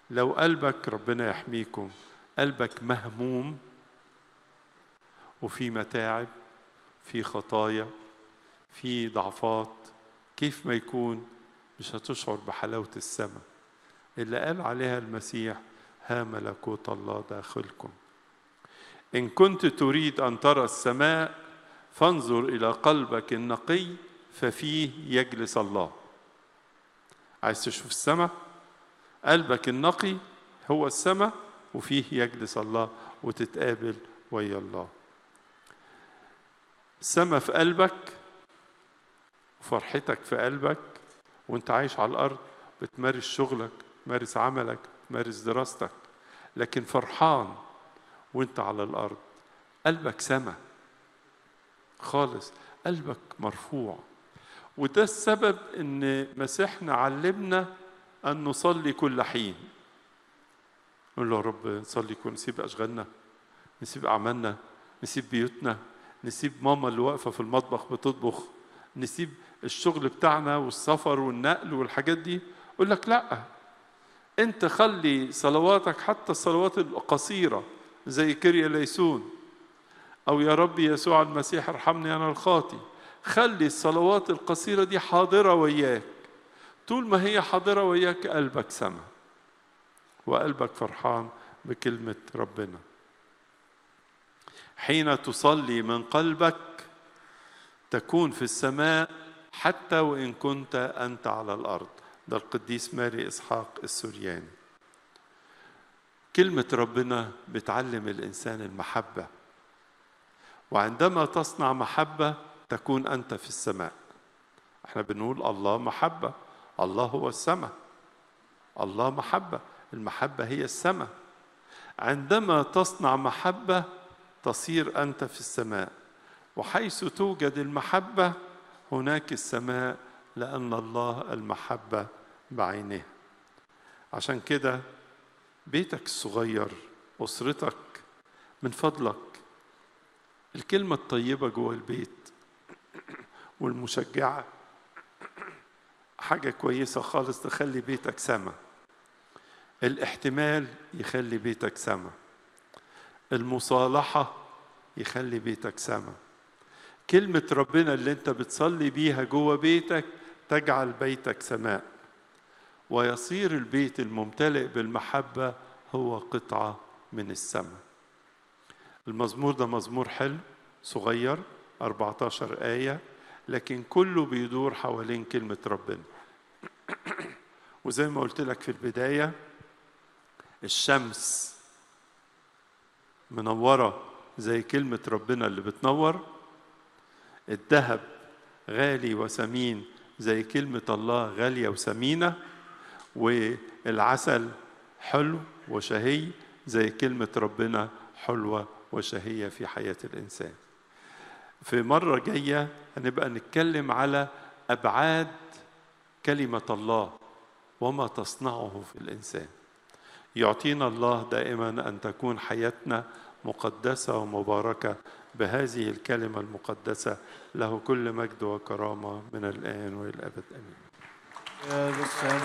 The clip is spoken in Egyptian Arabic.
لو قلبك ربنا يحميكم قلبك مهموم وفي متاعب في خطايا في ضعفات كيف ما يكون مش هتشعر بحلاوة السماء اللي قال عليها المسيح ها ملكوت الله داخلكم إن كنت تريد أن ترى السماء فانظر إلى قلبك النقي ففيه يجلس الله عايز تشوف السماء قلبك النقي هو السماء وفيه يجلس الله وتتقابل ويا الله السماء في قلبك وفرحتك في قلبك وانت عايش على الارض بتمارس شغلك تمارس عملك تمارس دراستك لكن فرحان وانت على الارض قلبك سما خالص قلبك مرفوع وده السبب ان مسيحنا علمنا ان نصلي كل حين نقول له يا رب نصلي كل نسيب اشغالنا نسيب اعمالنا نسيب بيوتنا نسيب ماما اللي واقفه في المطبخ بتطبخ نسيب الشغل بتاعنا والسفر والنقل والحاجات دي يقول لك لا انت خلي صلواتك حتى الصلوات القصيره زي كريا ليسون او يا رب يسوع المسيح ارحمني انا الخاطي خلي الصلوات القصيره دي حاضره وياك طول ما هي حاضره وياك قلبك سما وقلبك فرحان بكلمه ربنا حين تصلي من قلبك تكون في السماء حتى وان كنت انت على الارض ده القديس ماري اسحاق السورياني كلمه ربنا بتعلم الانسان المحبه وعندما تصنع محبه تكون انت في السماء احنا بنقول الله محبه الله هو السماء الله محبه المحبه هي السماء عندما تصنع محبه تصير انت في السماء وحيث توجد المحبه هناك السماء لان الله المحبه بعينه عشان كده بيتك الصغير اسرتك من فضلك الكلمه الطيبه جوه البيت والمشجعه حاجه كويسه خالص تخلي بيتك سما الاحتمال يخلي بيتك سما المصالحه يخلي بيتك سما كلمة ربنا اللي انت بتصلي بيها جوه بيتك تجعل بيتك سماء ويصير البيت الممتلئ بالمحبة هو قطعة من السماء المزمور ده مزمور حلو صغير 14 آية لكن كله بيدور حوالين كلمة ربنا وزي ما قلت لك في البداية الشمس منورة زي كلمة ربنا اللي بتنور الذهب غالي وثمين زي كلمة الله غالية وثمينة والعسل حلو وشهي زي كلمة ربنا حلوة وشهية في حياة الإنسان في مرة جاية هنبقى نتكلم على أبعاد كلمة الله وما تصنعه في الإنسان يعطينا الله دائما أن تكون حياتنا مقدسة ومباركة بهذه الكلمة المقدسة له كل مجد وكرامة من الآن وإلى الأبد آمين